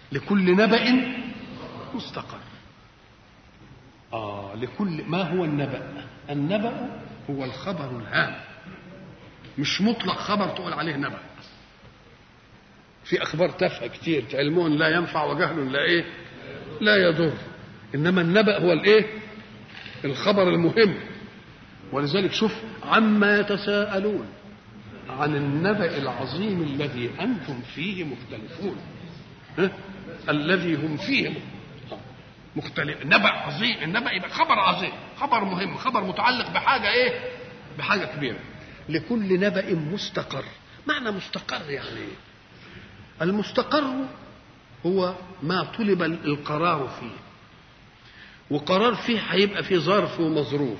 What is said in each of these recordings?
لكل نبأ مستقر آه لكل ما هو النبأ النبأ هو الخبر الهام مش مطلق خبر تقول عليه نبأ في أخبار تافهة كتير علم لا ينفع وجهل لا إيه لا يضر إنما النبأ هو الإيه الخبر المهم ولذلك شوف عما يتساءلون عن النبأ العظيم الذي أنتم فيه مختلفون ها؟ الذي هم فيه مختلف نبأ عظيم النبأ يبقى خبر عظيم خبر مهم خبر متعلق بحاجة إيه بحاجة كبيرة لكل نبأ مستقر معنى مستقر يعني إيه المستقر هو ما طلب القرار فيه وقرار فيه هيبقى فيه ظرف ومظروف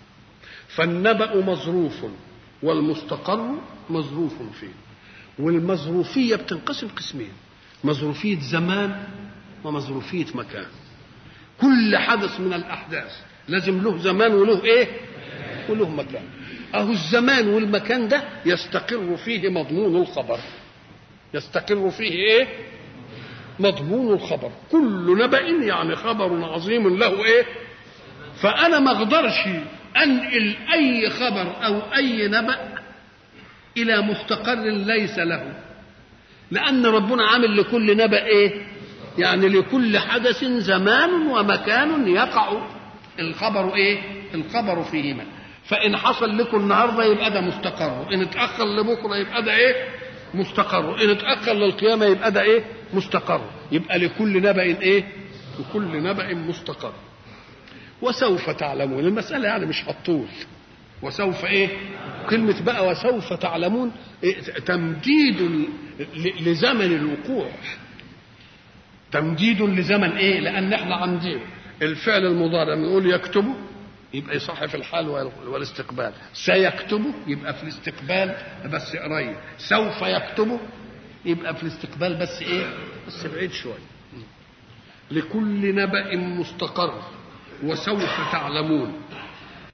فالنبأ مظروف والمستقر مظروف فيه والمظروفية بتنقسم قسمين مظروفية زمان ومظروفية مكان كل حدث من الأحداث لازم له زمان وله إيه وله مكان أهو الزمان والمكان ده يستقر فيه مضمون الخبر يستقر فيه إيه مضمون الخبر كل نبأ يعني خبر عظيم له إيه فأنا ما أقدرش أنقل أي خبر أو أي نبأ إلى مستقر ليس له لأن ربنا عامل لكل نبأ إيه؟ يعني لكل حدث زمان ومكان يقع الخبر إيه؟ الخبر فيهما فإن حصل لكم النهاردة يبقى ده مستقر إن اتأخر لبكرة يبقى ده إيه؟ مستقر إن اتأخر للقيامة يبقى ده إيه؟ مستقر يبقى لكل نبأ إيه؟ لكل نبأ مستقر وسوف تعلمون المسألة يعني مش هتطول وسوف ايه كلمة بقى وسوف تعلمون إيه تمديد لزمن الوقوع تمديد لزمن ايه لان احنا عندنا الفعل المضارع بنقول يكتبه يبقى يصح في الحال والاستقبال سيكتبه يبقى في الاستقبال بس قريب سوف يكتبه يبقى في الاستقبال بس ايه بس بعيد شويه لكل نبأ مستقر وسوف تعلمون